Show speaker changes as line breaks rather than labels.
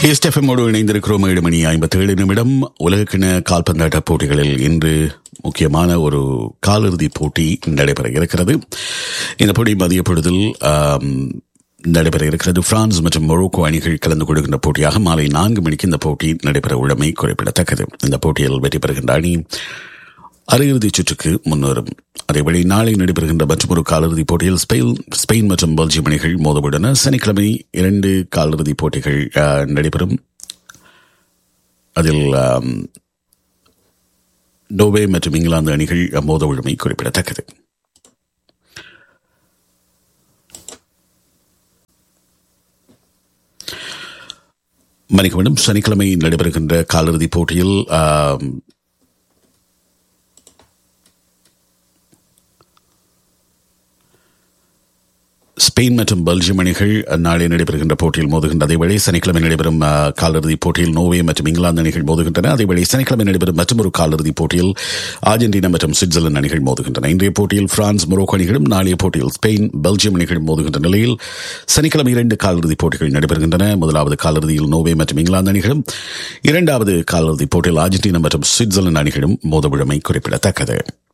எஸ்டெஃபமோடு இணைந்திருக்கிறோம் ஏழு மணி ஐம்பத்தி ஏழு நிமிடம் உலகக்கிண கால்பந்தாட்ட போட்டிகளில் இன்று முக்கியமான ஒரு காலிறுதி போட்டி நடைபெற இருக்கிறது இந்த போட்டி மதிய பொழுதில் ஆம், நடைபெற இருக்கிறது பிரான்ஸ் மற்றும் மொரோக்கோ அணிகள் கலந்து கொள்கின்ற போட்டியாக மாலை நான்கு மணிக்கு இந்த போட்டி நடைபெற உள்ளமை குறிப்பிடத்தக்கது இந்த போட்டியில் வெற்றி பெறுகின்ற அணி அரையிறுதிச் சுற்றுக்கு முன்னேறும் அதேவேளை நாளை நடைபெறுகின்ற மற்றொரு காலிறுதிப் போட்டியில் ஸ்பெயின் ஸ்பெயின் மற்றும் பெல்ஜியம் அணிகள் மோதவுள்ளன சனிக்கிழமை இரண்டு காலிறுதிப் போட்டிகள் அஹ், நடைபெறும் அதில் ஆம், நோவே மற்றும் இங்கிலாந்து அணிகள் மோத உள்ளமை குறிப்பிடத்தக்கது மன்னிக்க வேண்டும் சனிக்கிழமை நடைபெறுகின்ற காலிறுதிப் போட்டியில் ஆம், ஸ்பெயின் மற்றும் பெல்ஜியம் அணிகள் நாளை நடைபெறுகின்ற போட்டியில் மோதுகின்ற அதேவேளை சனிக்கிழமை நடைபெறும் அஹ், காலிறுதிப் போட்டியில் நோவே மற்றும் இங்கிலாந்து அணிகள் மோதுகின்றன அதேவேளை சனிக்கிழமை நடைபெறும் மற்றொரு காலிறுதிப் போட்டியில் அர்ஜென்டினா மற்றும் சுவிட்சர்லாந்து அணிகள் மோதுகின்றன இன்றைய போட்டியில் பிரான்ஸ் மொரோக்கோ அணிகளும் நாளைய போட்டியில் ஸ்பெயின் பெல்ஜியம் அணிகள் மோதுகின்ற நிலையில் சனிக்கிழமை இரண்டு காலிறுதிப் போட்டிகள் நடைபெறுகின்றன முதலாவது காலிறுதியில் நோவே மற்றும் இங்கிலாந்து அணிகளும் இரண்டாவது காலிறுதிப் போட்டியில் அர்ஜென்டினா மற்றும் சுவிட்சர்லாந்து அணிகளும் மோதவிழமை குறிப்பிடத்தக்கது